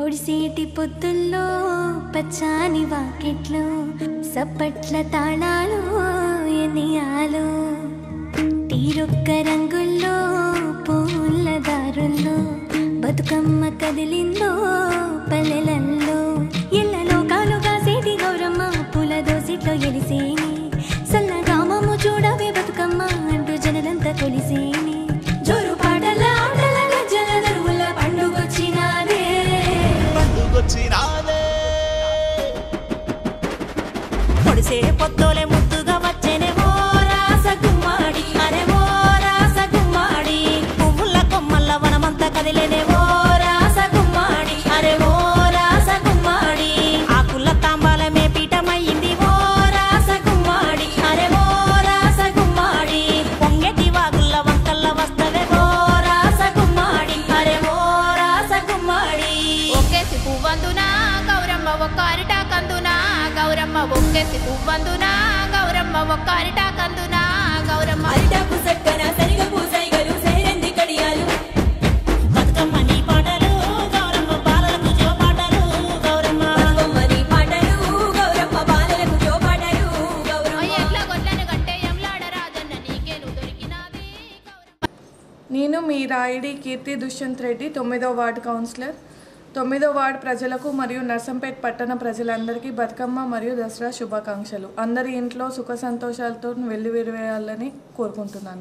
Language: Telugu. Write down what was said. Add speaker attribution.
Speaker 1: పొడిసేటి పొద్దుల్లో పచ్చాని వాకిట్లో సప్పట్ల తాళాలు ఎనియాలు తీరొక్క రంగుల్లో పూల దారుల్లో బతుకమ్మ కదిలిందో పల్లెలల్లో ఎల్ల లోకాలు కాసేటి గౌరమ్మ పూల దోసిట్లో ఎలిసేని సన్నగామము చూడవే బతుకమ్మ అంటూ జనలంతా కొలిసేని జోరు పాటల ఆటల గజ్జల దరువుల పండుగొచ్చినాదే
Speaker 2: పండుగొచ్చినాదే
Speaker 3: పొడిసే పొత్తోలే ముద్దుగా వచ్చేనే ఓ రాస గుమ్మాడి అరే ఓ రాస గుమ్మాడి పువ్వుల కొమ్మల్ల వనమంతా కదిలేనే ఓ రాస గుమ్మాడి అరే ఓ రాస గుమ్మాడి ఆకుల తాంబాలమే పీఠమయ్యింది ఓ రాస గుమ్మాడి అరే ఓ రాస గుమ్మాడి పొంగెటి వాగుల్ల వంకల్ల వస్తవే ఓ రాస గుమ్మాడి అరే ఓ రాస గుమ్మాడి
Speaker 4: ఒక్కేసి పువ్వందునా గౌరమ్మ ఒక్కారిటా కందునా గౌరమ్మ ఒక్కేసి పువ్వందునా గౌరమ్మ ఒక్కారిటా కందునా గౌరమ్మ
Speaker 3: అరిటాకు సక్కన సరిగ పూసైగలు సేరెంది కడియాలు బతుకమ్మ నీ పాటలు గౌరమ్మ బాలలకు జో పాటలు గౌరమ్మ బతుకమ్మ నీ పాటలు గౌరమ్మ బాలలకు జో పాటలు గౌరమ్మ
Speaker 4: ఎట్లా గొడ్లను గట్టే ఎంలాడ రాజన్న నీకేను దొరికినాది గౌరమ్మ
Speaker 5: నేను మీ రాయిడి కీర్తి దుష్యంత్ రెడ్డి తొమ్మిదో వార్డు కౌన్సిలర్ తొమ్మిదో వార్డు ప్రజలకు మరియు నర్సంపేట్ పట్టణ ప్రజలందరికీ బతుకమ్మ మరియు దసరా శుభాకాంక్షలు అందరి ఇంట్లో సుఖ సంతోషాలతో వెల్లివిరివేయాలని కోరుకుంటున్నాను